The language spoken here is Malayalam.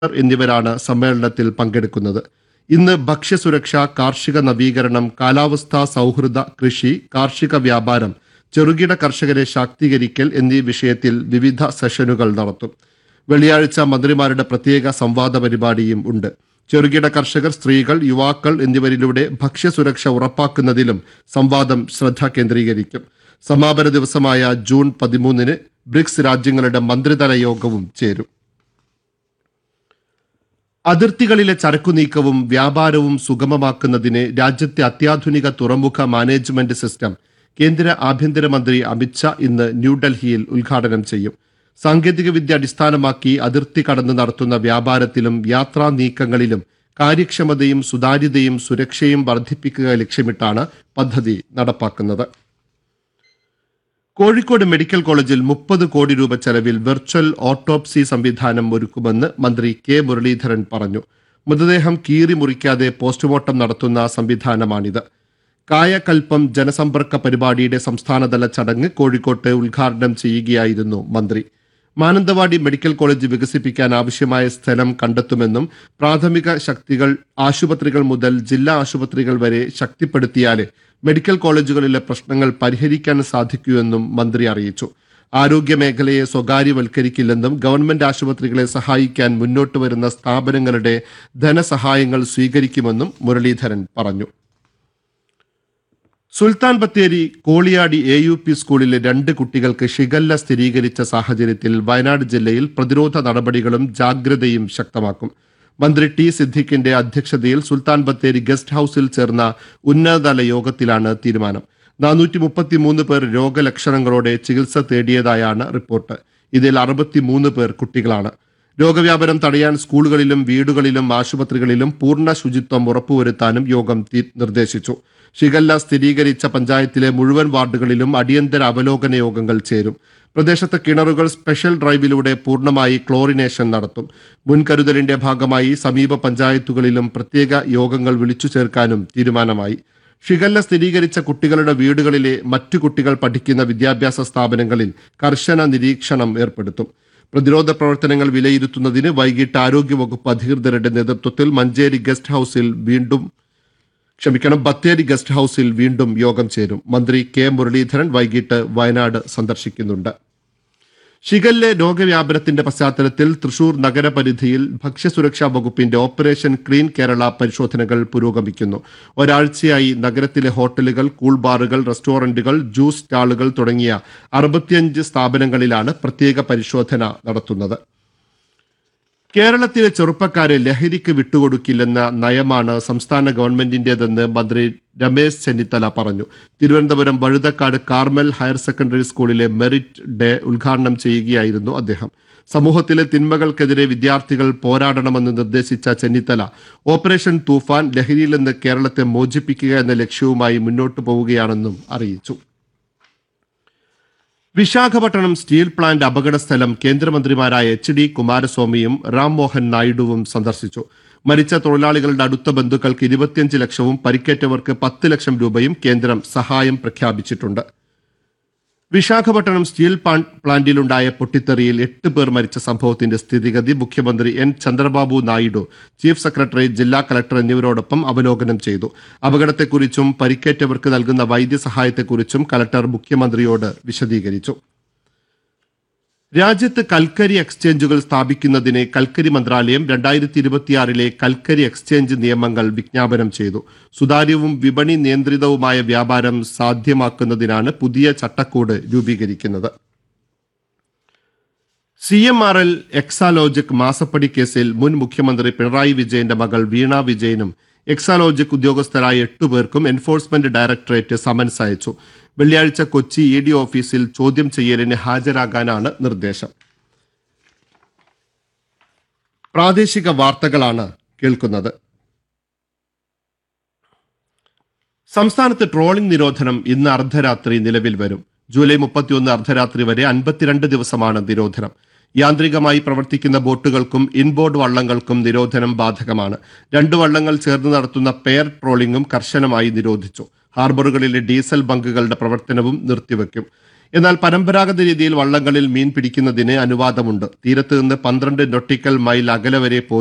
എന്നിവരാണ് സമ്മേളനത്തിൽ പങ്കെടുക്കുന്നത് ഇന്ന് ഭക്ഷ്യസുരക്ഷ കാർഷിക നവീകരണം കാലാവസ്ഥാ സൗഹൃദ കൃഷി കാർഷിക വ്യാപാരം ചെറുകിട കർഷകരെ ശാക്തീകരിക്കൽ എന്നീ വിഷയത്തിൽ വിവിധ സെഷനുകൾ നടത്തും വെള്ളിയാഴ്ച മന്ത്രിമാരുടെ പ്രത്യേക സംവാദ പരിപാടിയും ഉണ്ട് ചെറുകിട കർഷകർ സ്ത്രീകൾ യുവാക്കൾ എന്നിവരിലൂടെ ഭക്ഷ്യസുരക്ഷ ഉറപ്പാക്കുന്നതിലും സംവാദം ശ്രദ്ധ കേന്ദ്രീകരിക്കും സമാപന ദിവസമായ ജൂൺ പതിമൂന്നിന് ബ്രിക്സ് രാജ്യങ്ങളുടെ മന്ത്രിതല യോഗവും ചേരും അതിർത്തികളിലെ ചരക്കു നീക്കവും വ്യാപാരവും സുഗമമാക്കുന്നതിന് രാജ്യത്തെ അത്യാധുനിക തുറമുഖ മാനേജ്മെന്റ് സിസ്റ്റം കേന്ദ്ര ആഭ്യന്തരമന്ത്രി അമിത്ഷാ ഇന്ന് ന്യൂഡൽഹിയിൽ ഉദ്ഘാടനം ചെയ്യും സാങ്കേതികവിദ്യ അടിസ്ഥാനമാക്കി അതിർത്തി കടന്ന് നടത്തുന്ന വ്യാപാരത്തിലും യാത്രാ നീക്കങ്ങളിലും കാര്യക്ഷമതയും സുതാര്യതയും സുരക്ഷയും വർദ്ധിപ്പിക്കുക ലക്ഷ്യമിട്ടാണ് പദ്ധതി നടപ്പാക്കുന്നത് കോഴിക്കോട് മെഡിക്കൽ കോളേജിൽ മുപ്പത് കോടി രൂപ ചെലവിൽ വെർച്വൽ ഓട്ടോപ്സി സംവിധാനം ഒരുക്കുമെന്ന് മന്ത്രി കെ മുരളീധരൻ പറഞ്ഞു മൃതദേഹം കീറി മുറിക്കാതെ പോസ്റ്റ്മോർട്ടം നടത്തുന്ന സംവിധാനമാണിത് കായകൽപ്പം ജനസമ്പർക്ക പരിപാടിയുടെ സംസ്ഥാനതല ചടങ്ങ് കോഴിക്കോട്ട് ഉദ്ഘാടനം ചെയ്യുകയായിരുന്നു മന്ത്രി മാനന്തവാടി മെഡിക്കൽ കോളേജ് വികസിപ്പിക്കാൻ ആവശ്യമായ സ്ഥലം കണ്ടെത്തുമെന്നും പ്രാഥമിക ശക്തികൾ ആശുപത്രികൾ മുതൽ ജില്ലാ ആശുപത്രികൾ വരെ ശക്തിപ്പെടുത്തിയാലേ മെഡിക്കൽ കോളേജുകളിലെ പ്രശ്നങ്ങൾ പരിഹരിക്കാൻ സാധിക്കൂവെന്നും മന്ത്രി അറിയിച്ചു ആരോഗ്യ മേഖലയെ സ്വകാര്യവൽക്കരിക്കില്ലെന്നും ഗവൺമെന്റ് ആശുപത്രികളെ സഹായിക്കാൻ മുന്നോട്ട് വരുന്ന സ്ഥാപനങ്ങളുടെ ധനസഹായങ്ങൾ സ്വീകരിക്കുമെന്നും മുരളീധരൻ പറഞ്ഞു Sultan Bathery Koliyadi A U P സ്കൂളിലെ രണ്ട് കുട്ടികൾക്ക് ഷിഗല്ല സ്ഥിരീകരിച്ച സാഹചര്യത്തിൽ വയനാട് ജില്ലയിൽ പ്രതിരോധ നടപടികളും ജാഗ്രതയും ശക്തമാക്കും മന്ത്രി ടി സിദ്ദിഖിന്റെ അധ്യക്ഷതയിൽ സുൽത്താൻ ബത്തേരി ഗസ്റ്റ് ഹൌസിൽ ചേർന്ന ഉന്നതതല യോഗത്തിലാണ് തീരുമാനം നാനൂറ്റി മുപ്പത്തിമൂന്ന് പേർ രോഗലക്ഷണങ്ങളോടെ ചികിത്സ തേടിയതായാണ് റിപ്പോർട്ട് ഇതിൽ അറുപത്തിമൂന്ന് പേർ കുട്ടികളാണ് രോഗവ്യാപനം തടയാൻ സ്കൂളുകളിലും വീടുകളിലും ആശുപത്രികളിലും പൂർണ്ണ ശുചിത്വം ഉറപ്പുവരുത്താനും യോഗം തി- നിർദ്ദേശിച്ചു ഷിഗല്ല സ്ഥിരീകരിച്ച പഞ്ചായത്തിലെ മുഴുവൻ വാർഡുകളിലും അടിയന്തര അവലോകന യോഗങ്ങൾ ചേരും പ്രദേശത്തെ കിണറുകൾ സ്പെഷ്യൽ ഡ്രൈവിലൂടെ പൂർണ്ണമായി ക്ലോറിനേഷൻ നടത്തും മുൻകരുതലിന്റെ ഭാഗമായി സമീപ പഞ്ചായത്തുകളിലും പ്രത്യേക യോഗങ്ങൾ വിളിച്ചു ചേർക്കാനും തീരുമാനമായി ഷിഗല്ല സ്ഥിരീകരിച്ച കുട്ടികളുടെ വീടുകളിലെ മറ്റു കുട്ടികൾ പഠിക്കുന്ന വിദ്യാഭ്യാസ സ്ഥാപനങ്ങളിൽ കർശന നിരീക്ഷണം ഏർപ്പെടുത്തും പ്രതിരോധ പ്രവർത്തനങ്ങൾ വിലയിരുത്തുന്നതിന് വൈകിട്ട് ആരോഗ്യവകുപ്പ് അധികൃതരുടെ നേതൃത്വത്തിൽ മഞ്ചേരി ഗസ്റ്റ് ഹൌസിൽ വീണ്ടും ക്ഷമിക്കണം ബത്തേരി ഗസ്റ്റ് ഹൌസിൽ വീണ്ടും യോഗം ചേരും മന്ത്രി കെ മുരളീധരൻ വൈകിട്ട് വയനാട് സന്ദർശിക്കുന്നുണ്ട് ഷിഗല്ല രോഗവ്യാപനത്തിന്റെ പശ്ചാത്തലത്തിൽ തൃശൂർ നഗരപരിധിയിൽ ഭക്ഷ്യസുരക്ഷാ വകുപ്പിന്റെ ഓപ്പറേഷൻ ക്ലീൻ കേരള പരിശോധനകൾ പുരോഗമിക്കുന്നു ഒരാഴ്ചയായി നഗരത്തിലെ ഹോട്ടലുകൾ കൂൾ ബാറുകൾ റെസ്റ്റോറന്റുകൾ ജ്യൂസ് സ്റ്റാളുകൾ തുടങ്ങിയ അറുപത്തിയഞ്ച് സ്ഥാപനങ്ങളിലാണ് പ്രത്യേക പരിശോധന നടത്തുന്നത് കേരളത്തിലെ ചെറുപ്പക്കാരെ ലഹരിക്ക് വിട്ടുകൊടുക്കില്ലെന്ന നയമാണ് സംസ്ഥാന ഗവൺമെന്റിന്റേതെന്ന് മന്ത്രി രമേശ് ചെന്നിത്തല പറഞ്ഞു Thiruvananthapuram Vazhuthacaud Carmel higher secondary സ്കൂളിലെ മെറിറ്റ് ഡേ ഉദ്ഘാടനം ചെയ്യുകയായിരുന്നു അദ്ദേഹം സമൂഹത്തിലെ തിന്മകൾക്കെതിരെ വിദ്യാർത്ഥികൾ പോരാടണമെന്ന് നിർദ്ദേശിച്ച ചെന്നിത്തല ഓപ്പറേഷൻ തൂഫാൻ ലഹരിയിൽ നിന്ന് കേരളത്തെ മോചിപ്പിക്കുക എന്ന ലക്ഷ്യവുമായി മുന്നോട്ടു പോവുകയാണെന്നും അറിയിച്ചു വിശാഖപട്ടണം സ്റ്റീൽ പ്ലാന്റ് അപകട സ്ഥലം കേന്ദ്രമന്ത്രിമാരായ എച്ച് ഡി കുമാരസ്വാമിയും റാം മോഹൻ നായിഡുവും സന്ദർശിച്ചു മരിച്ച തൊഴിലാളികളുടെ അടുത്ത ബന്ധുക്കൾക്ക് ഇരുപത്തിയഞ്ച് ലക്ഷവും പരിക്കേറ്റവർക്ക് പത്ത് ലക്ഷം രൂപയും കേന്ദ്രം സഹായം പ്രഖ്യാപിച്ചിട്ടുണ്ട് വിശാഖപട്ടണം സ്റ്റീൽ പ്ലാൻ- പ്ലാന്റിലുണ്ടായ പൊട്ടിത്തെറിയിൽ എട്ട് പേർ മരിച്ച സംഭവത്തിന്റെ സ്ഥിതിഗതി മുഖ്യമന്ത്രി N Chandrababu Naidu chief secretary ജില്ലാ കളക്ടർ എന്നിവരോടൊപ്പം അവലോകനം ചെയ്തു അപകടത്തെക്കുറിച്ചും പരിക്കേറ്റവർക്ക് നൽകുന്ന വൈദ്യസഹായത്തെക്കുറിച്ചും കലക്ടർ മുഖ്യമന്ത്രിയോട് വിശദീകരിച്ചു രാജ്യത്ത് കൽക്കരി എക്സ്ചേഞ്ചുകൾ സ്ഥാപിക്കുന്നതിന് കൽക്കരി മന്ത്രാലയം രണ്ടായിരത്തി ഇരുപത്തിയാറിലെ കൽക്കരി എക്സ്ചേഞ്ച് നിയമങ്ങൾ വിജ്ഞാപനം ചെയ്തു സുതാര്യവും വിപണി നിയന്ത്രിതവുമായ വ്യാപാരം സാധ്യമാക്കുന്നതിനാണ് പുതിയ ചട്ടക്കൂട് രൂപീകരിക്കുന്നത് C M R L Exalogic മാസപ്പടി കേസിൽ മുൻ മുഖ്യമന്ത്രി പിണറായി വിജയന്റെ മകൾ വീണ വിജയനും എക്സാലോജിക് ഉദ്യോഗസ്ഥരായ എട്ടുപേർക്കും എൻഫോഴ്സ്മെന്റ് ഡയറക്ടറേറ്റ് സമൻസ് അയച്ചു വെള്ളിയാഴ്ച കൊച്ചി ഇ ഡി ഓഫീസിൽ ചോദ്യം ചെയ്യലിന് ഹാജരാകാനാണ് നിർദ്ദേശം പ്രാദേശിക വാർത്തകളാണ് കേൾക്കുന്നത് സംസ്ഥാനത്ത് ട്രോളിംഗ് നിരോധനം ഇന്ന് അർദ്ധരാത്രി നിലവിൽ വരും ജൂലൈ മുപ്പത്തിയൊന്ന് അർദ്ധരാത്രി വരെ അൻപത്തിരണ്ട് ദിവസമാണ് നിരോധനം യാന്ത്രികമായി പ്രവർത്തിക്കുന്ന ബോട്ടുകൾക്കും ഇൻബോർഡ് വള്ളങ്ങൾക്കും നിരോധനം ബാധകമാണ് രണ്ട് വള്ളങ്ങൾ ചേർന്ന് നടത്തുന്ന പെയർ ട്രോളിംഗും കർശനമായി നിരോധിച്ചു ഹാർബറുകളിലെ ഡീസൽ ബങ്കുകളുടെ പ്രവർത്തനവും നിർത്തിവെക്കും എന്നാൽ പരമ്പരാഗത രീതിയിൽ വള്ളങ്ങളിൽ മീൻ പിടിക്കുന്നതിന് അനുവാദമുണ്ട് തീരത്ത് നിന്ന് പന്ത്രണ്ട് നൊട്ടിക്കൽ മൈൽ അകലെ വരെ പോയി